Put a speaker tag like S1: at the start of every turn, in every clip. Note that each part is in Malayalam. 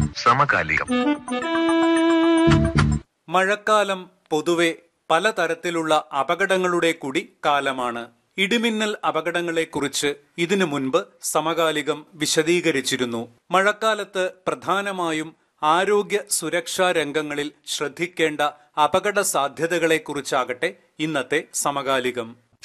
S1: സമകാലികം
S2: മഴക്കാലം പൊതുവെ പലതരത്തിലുള്ള അപകടങ്ങളുടെ കൂടി കാലമാണ് ഇടിമിന്നൽ അപകടങ്ങളെക്കുറിച്ച് ഇതിനു മുൻപ് സമകാലികം വിശദീകരിച്ചിരുന്നു മഴക്കാലത്ത് പ്രധാനമായും ആരോഗ്യ സുരക്ഷാ രംഗങ്ങളിൽ ശ്രദ്ധിക്കേണ്ട അപകട സാധ്യതകളെക്കുറിച്ചാകട്ടെ ഇന്നത്തെ സമകാലികം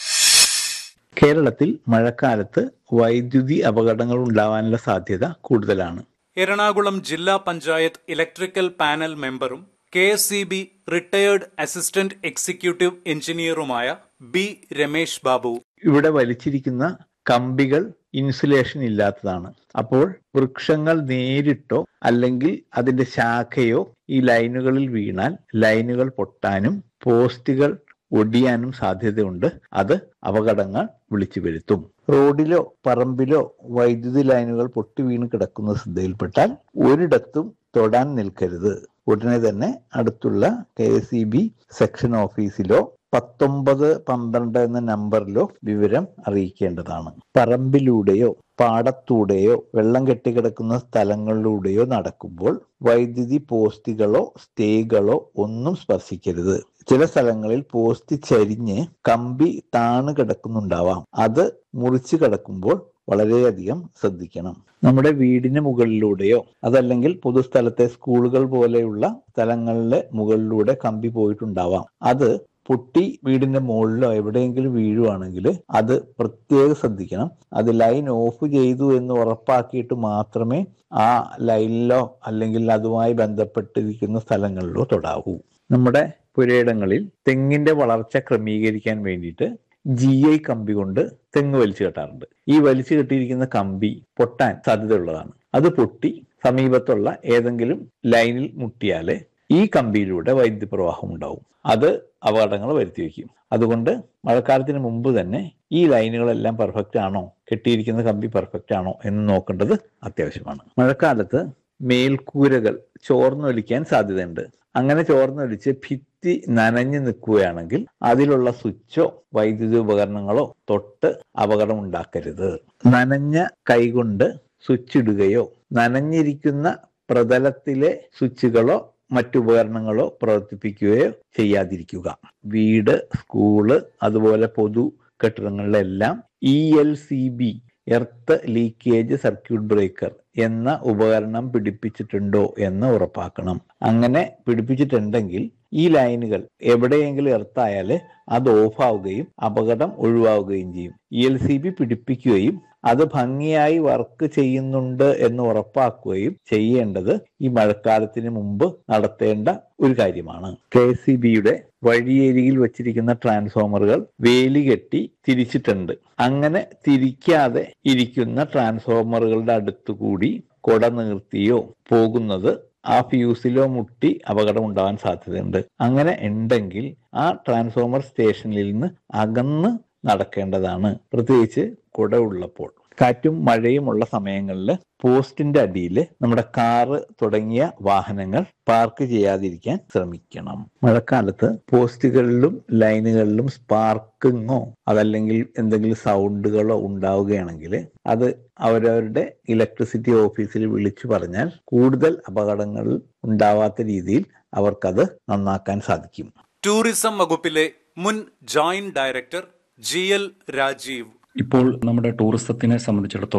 S3: കേരളത്തിൽ മഴക്കാലത്ത് വൈദ്യുതി അപകടങ്ങൾ ഉണ്ടാവാനുള്ള സാധ്യത കൂടുതലാണ്
S2: എറണാകുളം ജില്ലാ പഞ്ചായത്ത് ഇലക്ട്രിക്കൽ പാനൽ മെമ്പറും K S C B retired assistant executive എഞ്ചിനീയറുമായ ബി രമേശ് ബാബു
S3: ഇവിടെ വലിച്ചിരിക്കുന്ന കമ്പികൾ ഇൻസുലേഷൻ ഇല്ലാത്തതാണ് അപ്പോൾ വൃക്ഷങ്ങൾ നേരിട്ടോ അല്ലെങ്കിൽ അതിന്റെ ശാഖയോ ഈ ലൈനുകളിൽ വീണാൽ ലൈനുകൾ പൊട്ടാനും പോസ്റ്റുകൾ ഒടിയാനും സാധ്യതയുണ്ട് അത് അപകടങ്ങൾ വിളിച്ചു വരുത്തും റോഡിലോ പറമ്പിലോ വൈദ്യുതി ലൈനുകൾ പൊട്ടി വീണ് കിടക്കുന്ന ശ്രദ്ധയിൽപ്പെട്ടാൽ ഒരിടത്തും തൊടാൻ നിൽക്കരുത് ഉടനെ തന്നെ അടുത്തുള്ള K S E B section ഓഫീസിലോ പത്തൊമ്പത് പന്ത്രണ്ട് എന്ന നമ്പറിലോ വിവരം അറിയിക്കേണ്ടതാണ് പറമ്പിലൂടെയോ പാടത്തൂടെയോ വെള്ളം കെട്ടിക്കിടക്കുന്ന സ്ഥലങ്ങളിലൂടെയോ നടക്കുമ്പോൾ വൈദ്യുതി പോസ്റ്റുകളോ സ്റ്റേകളോ ഒന്നും സ്പർശിക്കരുത് ചില സ്ഥലങ്ങളിൽ പോസ്റ്റ് ചരിഞ്ഞ് കമ്പി താണ് കിടക്കുന്നുണ്ടാവാം അത് മുറിച്ചു കിടക്കുമ്പോൾ വളരെയധികം ശ്രദ്ധിക്കണം നമ്മുടെ വീടിന് മുകളിലൂടെയോ അതല്ലെങ്കിൽ പൊതുസ്ഥലത്തെ സ്കൂളുകൾ പോലെയുള്ള സ്ഥലങ്ങളിലെ മുകളിലൂടെ കമ്പി പോയിട്ടുണ്ടാവാം അത് പൊട്ടി വീടിന്റെ മുകളിലോ എവിടെയെങ്കിലും വീഴുവാണെങ്കിൽ അത് പ്രത്യേകം ശ്രദ്ധിക്കണം അത് ലൈൻ ഓഫ് ചെയ്തു എന്ന് ഉറപ്പാക്കിയിട്ട് മാത്രമേ ആ ലൈനിലോ അല്ലെങ്കിൽ അതുമായി ബന്ധപ്പെട്ടിരിക്കുന്ന സ്ഥലങ്ങളിലോ തൊടാവൂ നമ്മുടെ പുരയിടങ്ങളിൽ തെങ്ങിന്റെ വളർച്ച ക്രമീകരിക്കാൻ വേണ്ടിയിട്ട് ജി ഐ കമ്പി കൊണ്ട് തെങ്ങ് വലിച്ചു കെട്ടാറുണ്ട് ഈ വലിച്ചു കെട്ടിയിരിക്കുന്ന കമ്പി പൊട്ടാൻ സാധ്യതയുള്ളതാണ് അത് പൊട്ടി സമീപത്തുള്ള ഏതെങ്കിലും ലൈനിൽ മുട്ടിയാല് ഈ കമ്പിയിലൂടെ വൈദ്യുതി പ്രവാഹം ഉണ്ടാവും അത് അപകടങ്ങൾ വരുത്തി വയ്ക്കും അതുകൊണ്ട് മഴക്കാലത്തിന് മുമ്പ് തന്നെ ഈ ലൈനുകളെല്ലാം പെർഫെക്റ്റ് ആണോ കെട്ടിയിരിക്കുന്ന കമ്പി പെർഫെക്റ്റ് ആണോ എന്ന് നോക്കേണ്ടത് അത്യാവശ്യമാണ് മഴക്കാലത്ത് മേൽക്കൂരകൾ ചോർന്നൊലിക്കാൻ സാധ്യതയുണ്ട് അങ്ങനെ ചോർന്നൊലിച്ച് ഭിത്തി നനഞ്ഞു നിൽക്കുകയാണെങ്കിൽ അതിലുള്ള സ്വിച്ചോ വൈദ്യുതി ഉപകരണങ്ങളോ തൊട്ട് അപകടം ഉണ്ടാക്കരുത് നനഞ്ഞ കൈകൊണ്ട് സ്വിച്ച് ഇടുകയോ നനഞ്ഞിരിക്കുന്ന പ്രതലത്തിലെ സ്വിച്ചുകളോ മറ്റുപകരണങ്ങളോ പ്രവർത്തിപ്പിക്കുകയോ ചെയ്യാതിരിക്കുക വീട് സ്കൂള് അതുപോലെ പൊതു കെട്ടിടങ്ങളിലെല്ലാം E L C B earth leakage circuit breaker എന്ന ഉപകരണം പിടിപ്പിച്ചിട്ടുണ്ടോ എന്ന് ഉറപ്പാക്കണം അങ്ങനെ പിടിപ്പിച്ചിട്ടുണ്ടെങ്കിൽ ഈ ലൈനുകൾ എവിടെയെങ്കിലും എർത്തായാൽ അത് ഓഫാവുകയും അപകടം ഒഴിവാവുകയും ചെയ്യും ഇ എൽ സി ബി പിടിപ്പിക്കുകയും അത് ഭംഗിയായി വർക്ക് ചെയ്യുന്നുണ്ട് എന്ന് ഉറപ്പാക്കുകയും ചെയ്യേണ്ടത് ഈ മഴക്കാലത്തിന് മുമ്പ് നടത്തേണ്ട ഒരു കാര്യമാണ് കെ സി ബിയുടെ വഴിയരികിൽ വച്ചിരിക്കുന്ന ട്രാൻസ്ഫോമറുകൾ വേലി കെട്ടി തിരിച്ചിട്ടുണ്ട് അങ്ങനെ തിരിക്കാതെ ഇരിക്കുന്ന ട്രാൻസ്ഫോമറുകളുടെ അടുത്തുകൂടി കൊട നിർത്തിയോ പോകുന്നത് ആ ഫ്യൂസിലോ മുട്ടി അപകടം ഉണ്ടാവാൻ സാധ്യതയുണ്ട് അങ്ങനെ ഉണ്ടെങ്കിൽ ആ ട്രാൻസ്ഫോമർ സ്റ്റേഷനിൽ നിന്ന് അകന്ന് നടക്കേണ്ടതാണ് പ്രത്യേകിച്ച് കുട ഉള്ളപ്പോൾ കാറ്റും മഴയും ഉള്ള സമയങ്ങളിൽ പോസ്റ്റിന്റെ അടിയിൽ നമ്മുടെ കാറ് തുടങ്ങിയ വാഹനങ്ങൾ പാർക്ക് ചെയ്യാതിരിക്കാൻ ശ്രമിക്കണം മഴക്കാലത്ത് പോസ്റ്റുകളിലും ലൈനുകളിലും സ്പാർക്കിങ്ങോ അതല്ലെങ്കിൽ എന്തെങ്കിലും സൗണ്ടുകളോ ഉണ്ടാവുകയാണെങ്കിൽ അത് അവരവരുടെ ഇലക്ട്രിസിറ്റി ഓഫീസിൽ വിളിച്ചു പറഞ്ഞാൽ കൂടുതൽ അപകടങ്ങൾ ഉണ്ടാവാത്ത രീതിയിൽ അവർക്കത് നന്നാക്കാൻ സാധിക്കും
S2: ടൂറിസം വകുപ്പിലെ മുൻ ജോയിന്റ് ഡയറക്ടർ ജി എൽ രാജീവ്
S4: ഇപ്പോൾ നമ്മുടെ ടൂറിസത്തിനെ സംബന്ധിച്ചിടത്തോളം